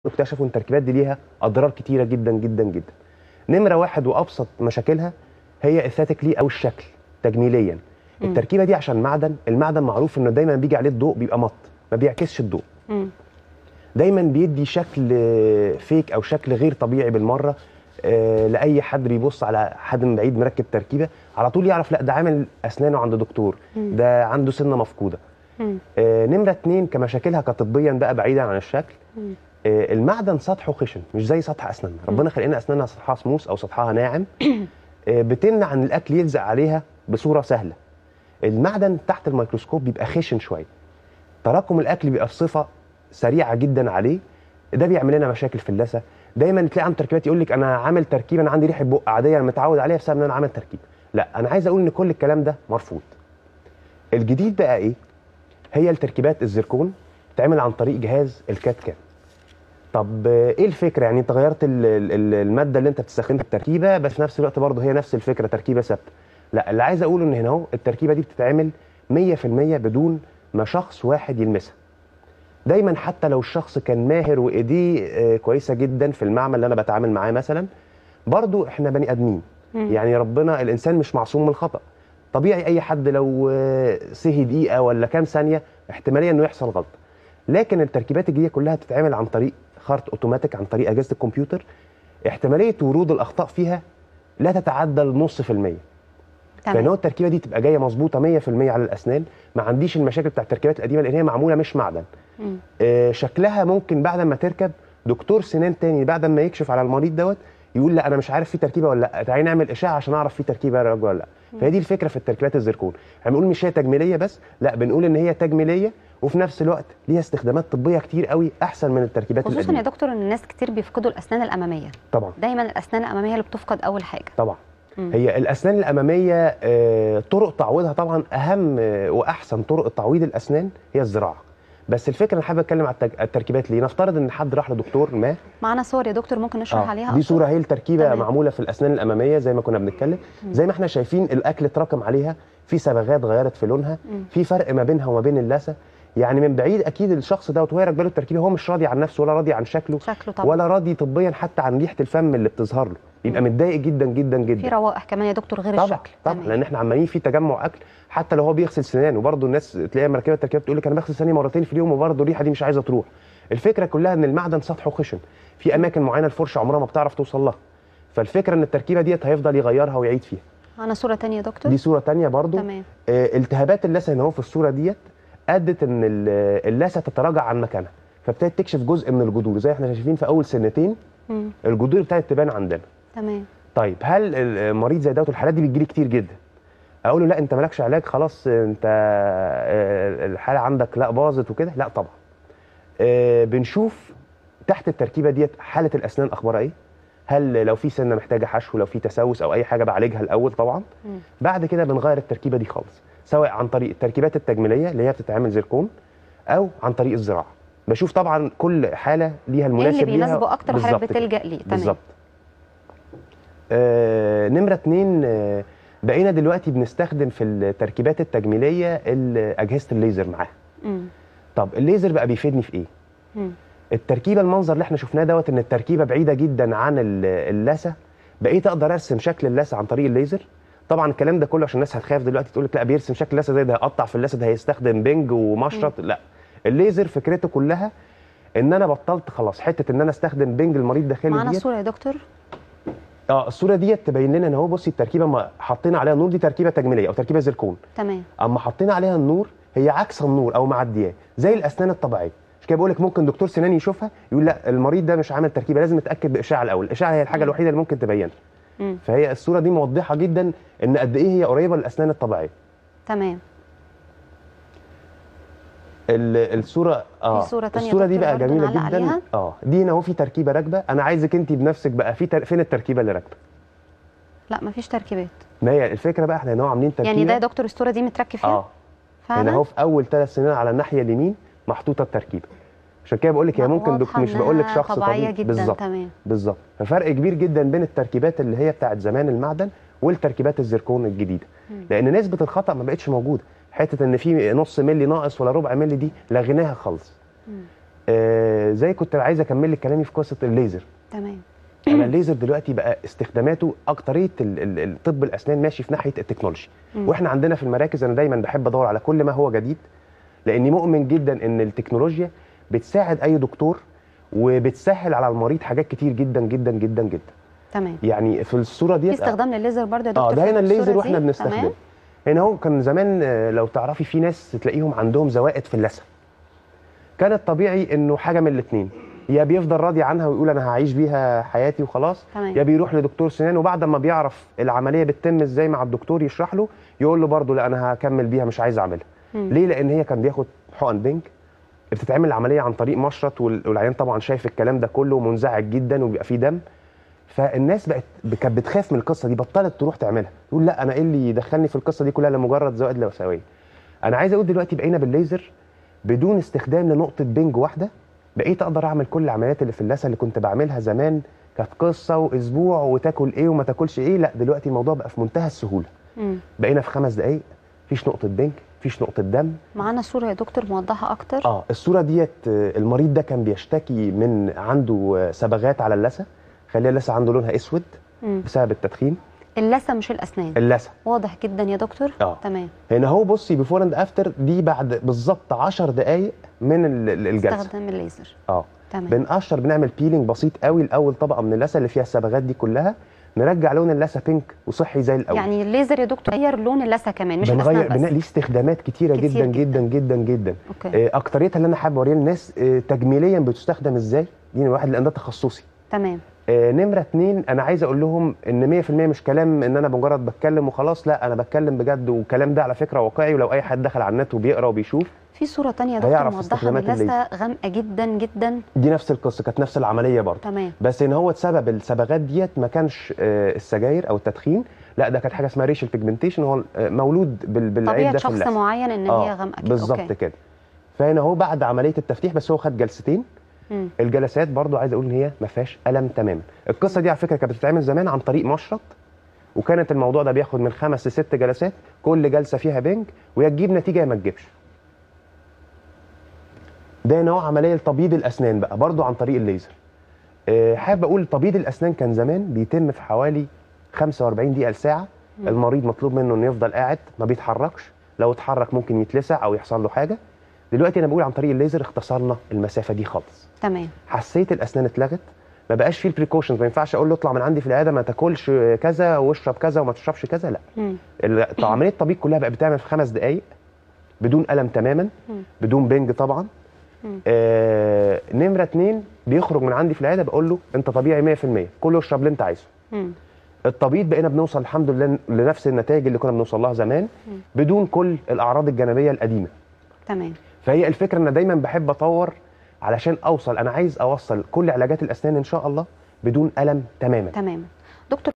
اكتشفوا ان التركيبات دي ليها اضرار كتيره جدا جدا جدا نمره واحد وابسط مشاكلها هي اثاتيكلي او الشكل تجميليا التركيبه دي عشان معدن المعدن معروف انه دايما بيجي عليه الضوء بيبقى مط ما بيعكسش الضوء مم. دايما بيدي شكل آه، فيك او شكل غير طبيعي بالمره آه، لاي حد بيبص على حد من بعيد مركب تركيبه على طول يعرف لا ده عامل اسنانه عند دكتور ده عنده سنه مفقوده مم. آه، نمره اتنين كمشاكلها كطبيا بقى بعيدا عن الشكل مم. آه، المعدن سطحه خشن مش زي سطح اسناننا ربنا خلقنا اسناننا سطحها سموس او سطحها ناعم آه، بتمنع ان الاكل يلزق عليها بصوره سهله المعدن تحت الميكروسكوب بيبقى خشن شويه تراكم الاكل بيبقى بصفه سريعه جدا عليه ده بيعمل لنا مشاكل في اللثه دايما تلاقي عنده تركيبات يقول لك انا عامل تركيبه انا عندي ريحه بق عاديه انا متعود عليها بسبب ان انا عامل تركيبه لا انا عايز اقول ان كل الكلام ده مرفوض الجديد بقى ايه هي التركيبات الزركون بتتعمل عن طريق جهاز الكات كام طب آه، ايه الفكره يعني انت غيرت ال- ال- ال- الماده اللي انت بتستخدمها في التركيبه بس في نفس الوقت برضه هي نفس الفكره تركيبه ثابته لا اللي عايز اقوله ان هنا اهو التركيبه دي بتتعمل 100% بدون ما شخص واحد يلمسها دايما حتى لو الشخص كان ماهر وايديه آه، كويسه جدا في المعمل اللي انا بتعامل معاه مثلا برضو احنا بني ادمين يعني ربنا الانسان مش معصوم من الخطا طبيعي اي حد لو آه، سهي دقيقه ولا كام ثانيه احتماليه انه يحصل غلطه لكن التركيبات الجديده كلها بتتعمل عن طريق خرط اوتوماتيك عن طريق اجهزه الكمبيوتر احتماليه ورود الاخطاء فيها لا تتعدى النص في الميه فان هو تمام التركيبه دي تبقى جايه مظبوطه 100% على الاسنان ما عنديش المشاكل بتاع التركيبات القديمه لان هي معموله مش معدن مم. آه، شكلها ممكن بعد ما تركب دكتور سنان تاني بعد ما يكشف على المريض دوت يقول لا انا مش عارف في تركيبه ولا لا تعالي نعمل اشعه عشان اعرف في تركيبه يا راجل ولا لا فهي دي الفكره في التركيبات الزركون احنا بنقول مش هي تجميليه بس لا بنقول ان هي تجميليه وفي نفس الوقت ليها استخدامات طبيه كتير قوي احسن من التركيبات خصوصا يا القديمه دكتور ان الناس كتير بيفقدوا الاسنان الاماميه طبعا دايما الاسنان الاماميه اللي بتفقد اول حاجه طبعا مم. هي الاسنان الاماميه آه، طرق تعويضها طبعا اهم آه، واحسن طرق تعويض الاسنان هي الزراعه بس الفكره انا حابب اتكلم على التج- التركيبات ليه نفترض ان حد راح لدكتور ما معانا صور يا دكتور ممكن نشرح آه، عليها دي أكتر؟ صوره هي التركيبه تمام. معموله في الاسنان الاماميه زي ما كنا بنتكلم زي ما احنا شايفين الاكل اتراكم عليها في صبغات غيرت في لونها مم. في فرق ما بينها وما بين اللثه يعني من بعيد اكيد الشخص دوت وهي راكبه له التركيبه هو مش راضي عن نفسه ولا راضي عن شكله شكله طبعا ولا راضي طبيا حتى عن ريحه الفم اللي بتظهر له يبقى متضايق جدا جدا جدا في روائح كمان يا دكتور غير طبعا الشكل طبعا تمام. لان احنا عمالين في تجمع اكل حتى لو هو بيغسل سنانه وبرضه الناس تلاقيها مركبه التركيبه تقول لك انا بغسل سناني مرتين في اليوم وبرضه الريحه دي مش عايزه تروح الفكره كلها ان المعدن سطحه خشن في اماكن معينه الفرشه عمرها ما بتعرف توصل لها فالفكره ان التركيبه ديت هيفضل يغيرها ويعيد فيها معانا صوره تانية يا دكتور دي صوره تانية برضه تمام آه التهابات اللثه هنا اهو في الصوره ديت ادت ان ال- اللثه تتراجع عن مكانها فابتدت تكشف جزء من الجذور زي احنا شايفين في اول سنتين مم. الجذور ابتدت تبان عندنا تمام طيب هل المريض زي دوت الحالات دي بتجيلي كتير جدا اقول له لا انت مالكش علاج خلاص انت آه، الحاله عندك لا باظت وكده لا طبعا آه، بنشوف تحت التركيبه ديت حاله الاسنان اخبارها ايه هل لو في سنه محتاجه حشو لو في تسوس او اي حاجه بعالجها الاول طبعا مم. بعد كده بنغير التركيبه دي خالص سواء عن طريق التركيبات التجميليه اللي هي بتتعمل زركون او عن طريق الزراعه بشوف طبعا كل حاله ليها ايه المناسب اللي ليها بيناسبه اكتر بالظبط حضرتك كده. بتلجا ليه تمام بالظبط آه نمرة اتنين آه بقينا دلوقتي بنستخدم في التركيبات التجميلية ال- أجهزة الليزر معاها مم. طب الليزر بقى بيفيدني في إيه؟ مم. التركيبة المنظر اللي احنا شفناه دوت إن التركيبة بعيدة جدا عن ال- اللثة بقيت أقدر أرسم شكل اللثة عن طريق الليزر طبعا الكلام ده كله عشان الناس هتخاف دلوقتي تقول لك لا بيرسم شكل اللثة زي ده هيقطع في اللثة ده هيستخدم بنج ومشرط لا الليزر فكرته كلها ان انا بطلت خلاص حته ان انا استخدم بنج المريض داخلي معانا ديت صوره يا دكتور اه الصوره ديت تبين لنا ان هو بصي التركيبه ما حطينا عليها النور دي تركيبه تجميليه او تركيبه زركون تمام اما حطينا عليها النور هي عكس النور او معدياه زي الاسنان الطبيعيه مش كده بقول لك ممكن دكتور سنان يشوفها يقول لا المريض ده مش عامل تركيبه لازم نتاكد باشعه الاول الاشعه هي الحاجه الوحيده اللي ممكن تبينها مم. فهي الصوره دي موضحه جدا ان قد ايه هي قريبه للاسنان الطبيعيه تمام ال- الصوره اه في صورة تانية الصوره دي دكتور بقى برضو جميله نعلق جدا عليها؟ اه دي هنا اهو في تركيبه راكبه انا عايزك انت بنفسك بقى في تر... فين التركيبه اللي راكبه لا مفيش تركيبات ما هي الفكره بقى احنا هنا عاملين تركيبه يعني ده يا دكتور الصوره دي متركب فيها اه هنا فعلا اهو في اول ثلاث سنين على الناحيه اليمين محطوطه التركيبه عشان كده بقول لك هي لا، ممكن دك واضحة مش بقول لك إنها شخص طبيعية طبيعي جدا بالظبط تمام بالظبط ففرق كبير جدا بين التركيبات اللي هي بتاعت زمان المعدن والتركيبات الزركون الجديده لان نسبه الخطا ما بقتش موجوده حته ان في نص ملي ناقص ولا ربع ملي دي لغيناها خالص آه زي كنت عايز اكمل لك كلامي في قصه الليزر تمام انا الليزر دلوقتي بقى استخداماته اكتريه ال- ال- ال- طب الاسنان ماشي في ناحيه التكنولوجي مم. واحنا عندنا في المراكز انا دايما بحب ادور على كل ما هو جديد لاني مؤمن جدا ان التكنولوجيا بتساعد اي دكتور وبتسهل على المريض حاجات كتير جدا جدا جدا جدا تمام يعني في الصوره في دي استخدام للليزر برضه يا دكتور اه ده في هنا الصورة الليزر واحنا دي؟ بنستخدمه تمام هنا هو كان زمان آه، لو تعرفي في ناس تلاقيهم عندهم زوائد في اللثه كان الطبيعي انه حاجه من الاثنين يا بيفضل راضي عنها ويقول انا هعيش بيها حياتي وخلاص تمام. يا بيروح لدكتور سنان وبعد ما بيعرف العمليه بتتم ازاي مع الدكتور يشرح له يقول له برضه لا انا هكمل بيها مش عايز اعملها مم. ليه لان هي كان بياخد حقن بنك بتتعمل العمليه عن طريق مشرط وال- والعيان طبعا شايف الكلام ده كله منزعج جدا وبيبقى فيه دم فالناس بقت كانت بتخاف من القصه دي بطلت تروح تعملها تقول لا انا ايه اللي يدخلني في القصه دي كلها لمجرد زوائد لوسويه انا عايز اقول دلوقتي بقينا بالليزر بدون استخدام لنقطه بنج واحده بقيت اقدر اعمل كل العمليات اللي في اللثه اللي كنت بعملها زمان كانت قصه واسبوع وتاكل ايه وما تاكلش ايه لا دلوقتي الموضوع بقى في منتهى السهوله مم. بقينا في خمس دقائق مفيش نقطه بنج مفيش نقطه دم معانا صوره يا دكتور موضحه اكتر اه الصوره ديت آه، المريض ده كان بيشتكي من عنده آه، صبغات على اللثه خليها اللثه عنده لونها اسود مم. بسبب التدخين اللثه مش الاسنان اللثه واضح جدا يا دكتور اه تمام هنا هو بصي بيفور اند افتر دي بعد بالظبط 10 دقائق من ال- ال- الجلسه استخدام الليزر اه تمام بنقشر بنعمل بيلينج بسيط قوي الاول طبقه من اللثه اللي فيها الصبغات دي كلها نرجع لون اللثه بينك وصحي زي الاول يعني الليزر يا دكتور غير لون اللثه كمان مش بنغير الاسنان بنا... بس ليه استخدامات كتيره كتير جدا جداً. جدا جدا جدا اوكي آه، اكتريتها اللي انا حابب اوريها للناس آه، تجميليا بتستخدم ازاي دي واحد لان ده تخصصي تمام آه، نمرة اتنين أنا عايز أقول لهم إن 100% مش كلام إن أنا مجرد بتكلم وخلاص لا أنا بتكلم بجد والكلام ده على فكرة واقعي ولو أي حد دخل على النت وبيقرا وبيشوف في صوره تانية يا دكتور هيعرف موضحه استخدامات باللثه غامقه جدا جدا دي نفس القصة كانت نفس العملية برضه تمام بس إن هو سبب الصبغات ديت ما كانش آه، السجاير أو التدخين لا ده كانت حاجة اسمها ريشل بيجمنتيشن هو آه، مولود بال- بالعيب طبيعه ده في شخص اللثة معين ان آه، هي غامقه كده بالظبط أوكي. كده فهنا هو بعد عملية التفتيح بس هو خد جلستين مم. الجلسات برضو عايز اقول ان هي ما فيهاش الم تماما القصه دي على فكره كانت بتتعمل زمان عن طريق مشرط وكانت الموضوع ده بياخد من خمس لست جلسات كل جلسه فيها بنج ويا تجيب نتيجه يا ما تجيبش ده نوع عمليه لتبييض الاسنان بقى برضو عن طريق الليزر آه، حابب اقول تبييض الاسنان كان زمان بيتم في حوالي 45 دقيقه لساعه المريض مطلوب منه انه يفضل قاعد ما بيتحركش لو اتحرك ممكن يتلسع او يحصل له حاجه دلوقتي انا بقول عن طريق الليزر اختصرنا المسافه دي خالص تمام حسيت الاسنان اتلغت ما بقاش فيه البريكوشنز ما ينفعش اقول له اطلع من عندي في العياده ما تاكلش كذا واشرب كذا وما تشربش كذا لا مم. ال- عمليه الطبيب كلها بقى بتعمل في خمس دقائق بدون الم تماما مم. بدون بنج طبعا مم. آه نمره اتنين بيخرج من عندي في العياده بقول له انت طبيعي 100% كله اشرب اللي انت عايزه مم. الطبيب بقينا بنوصل الحمد لله لنفس النتائج اللي كنا بنوصل لها زمان مم. بدون كل الاعراض الجانبيه القديمه تمام فهي الفكره ان دايما بحب اطور علشان اوصل انا عايز اوصل كل علاجات الاسنان ان شاء الله بدون الم تماما تمام دكتور